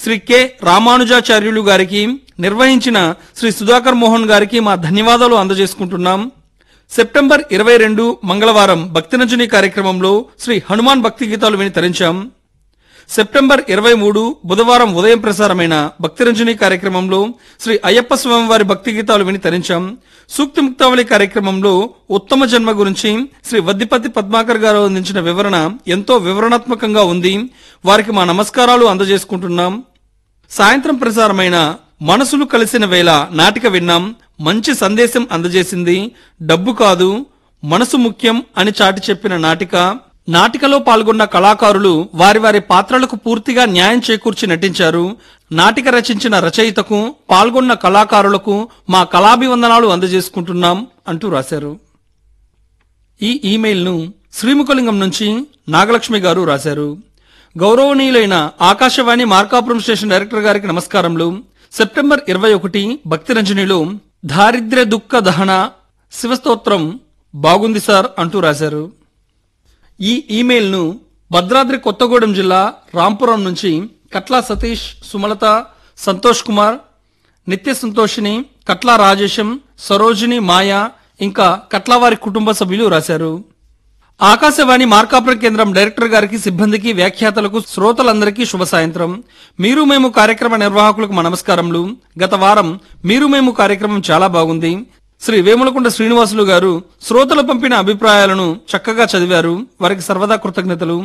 Shri K రామానుజాచార్యులు గారికి నిర్వహించిన శ్రీ సుధాకర్ మోహన్ గారికి మా ధన్యవాదాలు అందజేసుకుంటున్నాం సెప్టెంబర్ ఇరవై రెండు మంగళవారం భక్తిరంజని కార్యక్రమంలో శ్రీ హనుమాన్ భక్తి గీతాలు విని తరించాం సెప్టెంబర్ ఇరవై మూడు బుధవారం ఉదయం ప్రసారమైన భక్తిరంజని కార్యక్రమంలో శ్రీ అయ్యప్ప స్వామి వారి భక్తి గీతాలు విని తరించాం సూక్తి ముక్తావళి కార్యక్రమంలో ఉత్తమ జన్మ గురించి శ్రీ వద్దిపతి పద్మాకర్ గారు అందించిన వివరణ ఎంతో వివరణాత్మకంగా ఉంది వారికి మా నమస్కారాలు అందజేసుకుంటున్నాం సాయంత్రం ప్రసారమైన మనసులు కలిసిన వేళ నాటిక విన్నాం మంచి సందేశం అందజేసింది డబ్బు కాదు మనసు ముఖ్యం అని చాటి చెప్పిన నాటిక నాటికలో పాల్గొన్న కళాకారులు వారి వారి పాత్రలకు పూర్తిగా న్యాయం చేకూర్చి నటించారు నాటిక రచించిన రచయితకు పాల్గొన్న కళాకారులకు మా కళాభివందనాలు అందజేసుకుంటున్నాం అంటూ రాశారు ఈ ఇమెయిల్ను శ్రీముఖలింగం నుంచి నాగలక్ష్మి గారు రాశారు గౌరవనీయులైన ఆకాశవాణి మార్కాపురం స్టేషన్ డైరెక్టర్ గారికి నమస్కారములు సెప్టెంబర్ ఇరవై ఒకటి భక్తి రంజనిలో దారిద్ర్య దుఃఖ దహన శివస్తోత్రం బాగుంది సార్ అంటూ రాశారు ఈ ఇమెయిల్ను భద్రాద్రి కొత్తగూడెం జిల్లా రాంపురం నుంచి కట్లా సతీష్ సుమలత సంతోష్ కుమార్ నిత్య సంతోషిని కట్లా రాజేశం సరోజిని మాయా ఇంకా కట్లా వారి కుటుంబ సభ్యులు రాశారు ఆకాశవాణి మార్కాపురం కేంద్రం డైరెక్టర్ గారికి సిబ్బందికి వ్యాఖ్యాతలకు శ్రోతలందరికీ శుభ సాయంత్రం మీరు మేము కార్యక్రమ నిర్వాహకులకు మా నమస్కారములు గత వారం మీరు మేము కార్యక్రమం చాలా బాగుంది శ్రీ వేములకొండ శ్రీనివాసులు గారు శ్రోతలు పంపిన అభిప్రాయాలను చక్కగా చదివారు వారికి సర్వదా కృతజ్ఞతలు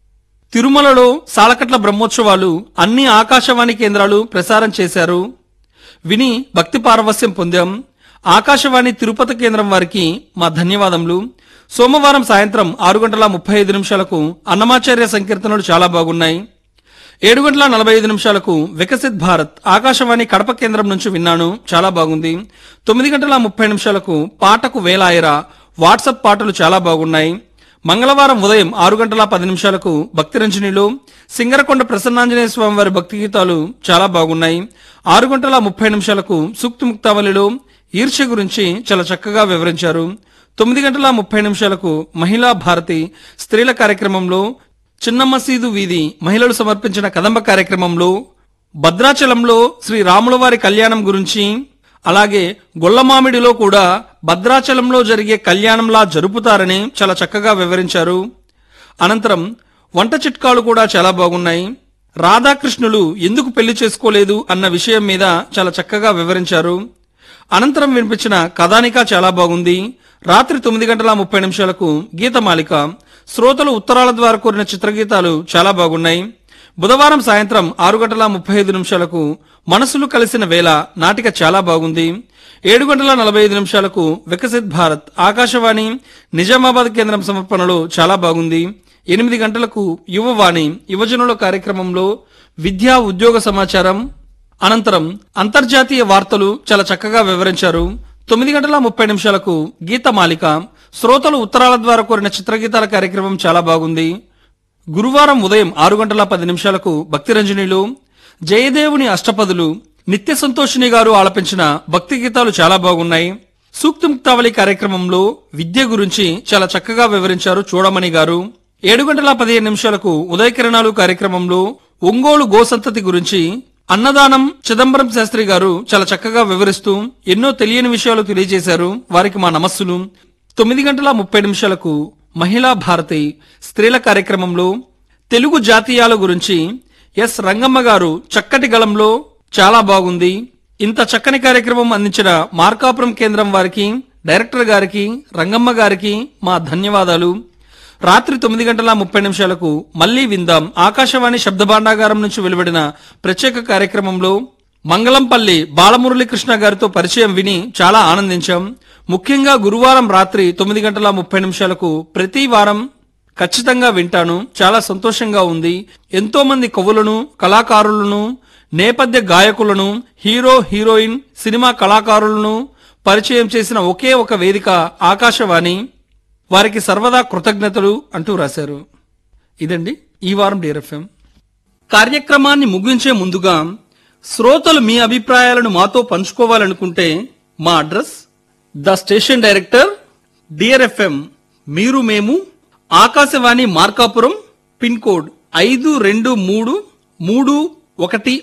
తిరుమలలో సాలకట్ల బ్రహ్మోత్సవాలు అన్ని ఆకాశవాణి కేంద్రాలు ప్రసారం చేశారు విని భక్తి పారవస్యం పొందాం ఆకాశవాణి తిరుపతి కేంద్రం వారికి మా ధన్యవాదములు సోమవారం సాయంత్రం ఆరు గంటల ముప్పై ఐదు నిమిషాలకు అన్నమాచార్య సంకీర్తనలు చాలా బాగున్నాయి ఏడు గంటల నలభై ఐదు నిమిషాలకు వికసిత్ భారత్ ఆకాశవాణి కడప కేంద్రం నుంచి విన్నాను చాలా బాగుంది తొమ్మిది గంటల ముప్పై నిమిషాలకు పాటకు వేలాయరా వాట్సాప్ పాటలు చాలా బాగున్నాయి మంగళవారం ఉదయం ఆరు గంటల పది నిమిషాలకు భక్తి రంజనిలో సింగరకొండ ప్రసన్నాంజనేయ స్వామి వారి భక్తి గీతాలు చాలా బాగున్నాయి ఆరు గంటల ముప్పై నిమిషాలకు సూక్తి ముక్తావళిలో ఈర్ష్య గురించి చాలా చక్కగా వివరించారు తొమ్మిది గంటల ముప్పై నిమిషాలకు మహిళా భారతి స్త్రీల కార్యక్రమంలో చిన్న మసీదు వీధి మహిళలు సమర్పించిన కదంబ కార్యక్రమంలో భద్రాచలంలో శ్రీ రాముల వారి కళ్యాణం గురించి అలాగే గొల్లమామిడిలో కూడా భద్రాచలంలో జరిగే కళ్యాణంలా జరుపుతారని చాలా చక్కగా వివరించారు అనంతరం వంట చిట్కాలు కూడా చాలా బాగున్నాయి రాధాకృష్ణులు ఎందుకు పెళ్లి చేసుకోలేదు అన్న విషయం మీద చాలా చక్కగా వివరించారు అనంతరం వినిపించిన కథానిక చాలా బాగుంది రాత్రి తొమ్మిది గంటల ముప్పై నిమిషాలకు గీతమాలిక శ్రోతలు ఉత్తరాల ద్వారా కోరిన చిత్రగీతాలు చాలా బాగున్నాయి బుధవారం సాయంత్రం ఆరు గంటల ముప్పై ఐదు నిమిషాలకు మనసులు కలిసిన వేళ నాటిక చాలా బాగుంది ఏడు గంటల నలభై ఐదు నిమిషాలకు వికసిత్ భారత్ ఆకాశవాణి నిజామాబాద్ కేంద్రం సమర్పణలో చాలా బాగుంది ఎనిమిది గంటలకు యువవాణి యువజనుల కార్యక్రమంలో విద్యా ఉద్యోగ సమాచారం అనంతరం అంతర్జాతీయ వార్తలు చాలా చక్కగా వివరించారు తొమ్మిది గంటల ముప్పై నిమిషాలకు గీతమాలిక శ్రోతలు ఉత్తరాల ద్వారా కోరిన చిత్రగీతాల కార్యక్రమం చాలా బాగుంది గురువారం ఉదయం ఆరు గంటల పది నిమిషాలకు భక్తిరంజనిలో జయదేవుని అష్టపదులు నిత్య సంతోషిని గారు ఆలపించిన భక్తి గీతాలు చాలా బాగున్నాయి సూక్తి ముక్తావళి కార్యక్రమంలో విద్య గురించి చాలా చక్కగా వివరించారు చూడమణి గారు ఏడు గంటల పదిహేను నిమిషాలకు ఉదయ కిరణాలు కార్యక్రమంలో ఒంగోలు గోసంతతి గురించి అన్నదానం చిదంబరం శాస్త్రి గారు చాలా చక్కగా వివరిస్తూ ఎన్నో తెలియని విషయాలు తెలియజేశారు వారికి మా నమస్సులు తొమ్మిది గంటల ముప్పై నిమిషాలకు మహిళా భారతి స్త్రీల కార్యక్రమంలో తెలుగు జాతీయాల గురించి ఎస్ రంగమ్మ గారు చక్కటి గళంలో చాలా బాగుంది ఇంత చక్కని కార్యక్రమం అందించిన మార్కాపురం కేంద్రం వారికి డైరెక్టర్ గారికి రంగమ్మ గారికి మా ధన్యవాదాలు రాత్రి తొమ్మిది గంటల ముప్పై నిమిషాలకు మళ్లీ విందాం ఆకాశవాణి శబ్ద భాండాగారం నుంచి వెలువడిన ప్రత్యేక కార్యక్రమంలో మంగళంపల్లి బాలమురళీకృష్ణ గారితో పరిచయం విని చాలా ఆనందించాం ముఖ్యంగా గురువారం రాత్రి తొమ్మిది గంటల ముప్పై నిమిషాలకు ప్రతి వారం ఖచ్చితంగా వింటాను చాలా సంతోషంగా ఉంది ఎంతో మంది కవులను కళాకారులను నేపథ్య గాయకులను హీరో హీరోయిన్ సినిమా కళాకారులను పరిచయం చేసిన ఒకే ఒక వేదిక ఆకాశవాణి వారికి సర్వదా కృతజ్ఞతలు అంటూ రాశారు ఇదండి ఈ వారం డిఆర్ఎఫ్ఎం కార్యక్రమాన్ని ముగించే ముందుగా శ్రోతలు మీ అభిప్రాయాలను మాతో పంచుకోవాలనుకుంటే మా అడ్రస్ ద స్టేషన్ డైరెక్టర్ డిఆర్ఎఫ్ఎం మీరు మేము ఆకాశవాణి మార్కాపురం పిన్ కోడ్ ఐదు రెండు మూడు మూడు ఒకటి